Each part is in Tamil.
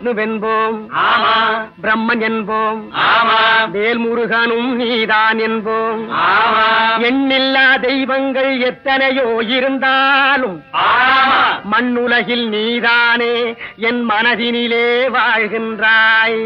விஷ்ணுவென்போம் ஆமா பிரம்மன் என்போம் ஆமா வேல்முருகனும் நீதான் என்போம் ஆமா எண்ணில்லா தெய்வங்கள் எத்தனையோ இருந்தாலும் ஆமா மண்ணுலகில் நீதானே என் மனதினிலே வாழ்கின்றாய்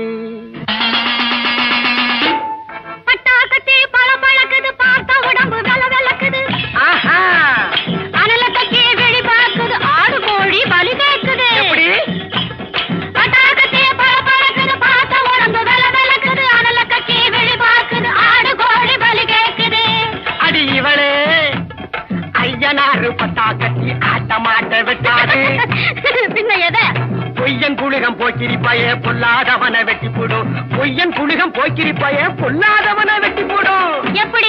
பட்டாக்கத்தி பல பழக்குது பார்த்த உடம்பு வெல வெலக்குது ஆஹா அனல கட்டி வெளி பார்க்குது ஆடு கோழி பலி கேக்குது எப்படி பட்டாக்கத்தி பல பழக்குது பார்த்த உடம்பு வெல வெலக்குது அனல கட்டி வெளி பார்க்குது ஆடு கோழி பலி கேக்குது அடி இவளே ஐயனாறு பட்டா கட்டி ஆட்டமாட்ட விட்டாது பின்ன எதை பொய்யன் புழுகம் போக்கிரிப்பாய பொல்லாதவனை வெட்டி போடும் பொய்யன் புழுகம் போக்கிரிப்பாய பொல்லாதவனை வெட்டி போடும் எப்படி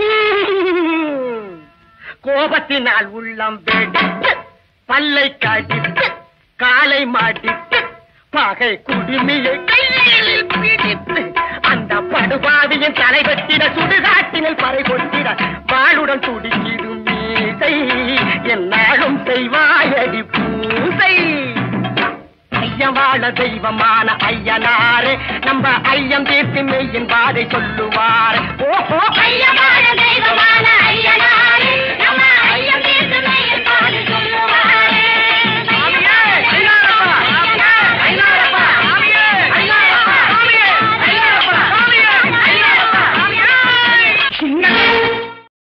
கோபத்தினால் உள்ளம் வெடித்து பல்லை காட்டித்து காலை மாட்டித்து பகை குடுமியை கையில் பிடித்து அந்த படுபாவியின் தலை வெட்டிட சுடுகாட்டினில் பறை கொட்டிட வாளுடன் துடிக்கிடும் மீசை என்னாலும் செய்வாயடி பூசை ஐயவாழ தெய்வமான ஐயனாரே நம்ம ஐயம் தீர்த்து மெய்யின் பாதை சொல்லுவார் ஓஹோ ஐயமான தெய்வமா